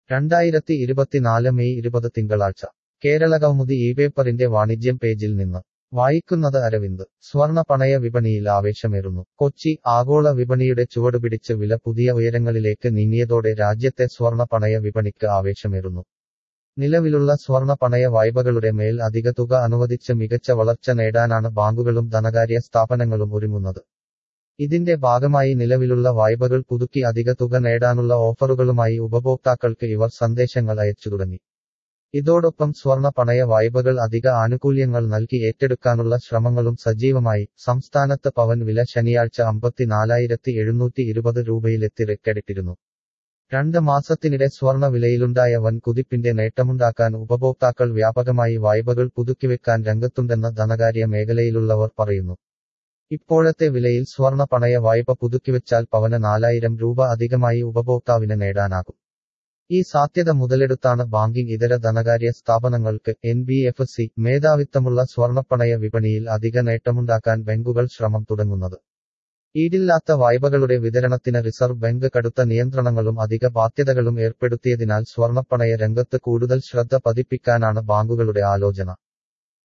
രണ്ടായിരത്തി ഇരുപത്തിനാല് മെയ് ഇരുപത് തിങ്കളാഴ്ച കേരള കൗമുദി ഈ പേപ്പറിന്റെ വാണിജ്യം പേജിൽ നിന്ന് വായിക്കുന്നത് അരവിന്ദ് സ്വർണ പണയ വിപണിയിൽ ആവേശമേറുന്നു കൊച്ചി ആഗോള വിപണിയുടെ ചുവടുപിടിച്ച് വില പുതിയ ഉയരങ്ങളിലേക്ക് നീങ്ങിയതോടെ രാജ്യത്തെ സ്വർണ പണയ വിപണിക്ക് ആവേശമേറുന്നു നിലവിലുള്ള സ്വർണ പണയ വായ്പകളുടെ മേൽ അധിക തുക അനുവദിച്ച് മികച്ച വളർച്ച നേടാനാണ് ബാങ്കുകളും ധനകാര്യ സ്ഥാപനങ്ങളും ഒരുങ്ങുന്നത് ഇതിന്റെ ഭാഗമായി നിലവിലുള്ള വായ്പകൾ പുതുക്കി അധിക തുക നേടാനുള്ള ഓഫറുകളുമായി ഉപഭോക്താക്കൾക്ക് ഇവർ സന്ദേശങ്ങൾ അയച്ചു തുടങ്ങി ഇതോടൊപ്പം സ്വർണ പണയ വായ്പകൾ അധിക ആനുകൂല്യങ്ങൾ നൽകി ഏറ്റെടുക്കാനുള്ള ശ്രമങ്ങളും സജീവമായി സംസ്ഥാനത്ത് പവൻ വില ശനിയാഴ്ച അമ്പത്തിനാലായിരത്തി എഴുന്നൂറ്റി ഇരുപത് രൂപയിലെത്തി റെക്കഡിട്ടിരുന്നു രണ്ട് മാസത്തിനിടെ സ്വർണ വിലയിലുണ്ടായ വൻ കുതിപ്പിന്റെ നേട്ടമുണ്ടാക്കാൻ ഉപഭോക്താക്കൾ വ്യാപകമായി വായ്പകൾ പുതുക്കിവെക്കാൻ രംഗത്തുണ്ടെന്ന് ധനകാര്യ മേഖലയിലുള്ളവർ പറയുന്നു ഇപ്പോഴത്തെ വിലയിൽ സ്വർണ പണയ വായ്പ പുതുക്കിവെച്ചാൽ പവന് നാലായിരം രൂപ അധികമായി ഉപഭോക്താവിന് നേടാനാകും ഈ സാധ്യത മുതലെടുത്താണ് ബാങ്കിംഗ് ഇതര ധനകാര്യ സ്ഥാപനങ്ങൾക്ക് എൻ ബി എഫ് സി മേധാവിത്വമുള്ള സ്വർണപ്പണയ വിപണിയിൽ അധിക നേട്ടമുണ്ടാക്കാൻ ബാങ്കുകൾ ശ്രമം തുടങ്ങുന്നത് ഈടില്ലാത്ത വായ്പകളുടെ വിതരണത്തിന് റിസർവ് ബാങ്ക് കടുത്ത നിയന്ത്രണങ്ങളും അധിക ബാധ്യതകളും ഏർപ്പെടുത്തിയതിനാൽ സ്വർണപ്പണയ രംഗത്ത് കൂടുതൽ ശ്രദ്ധ പതിപ്പിക്കാനാണ് ബാങ്കുകളുടെ ആലോചന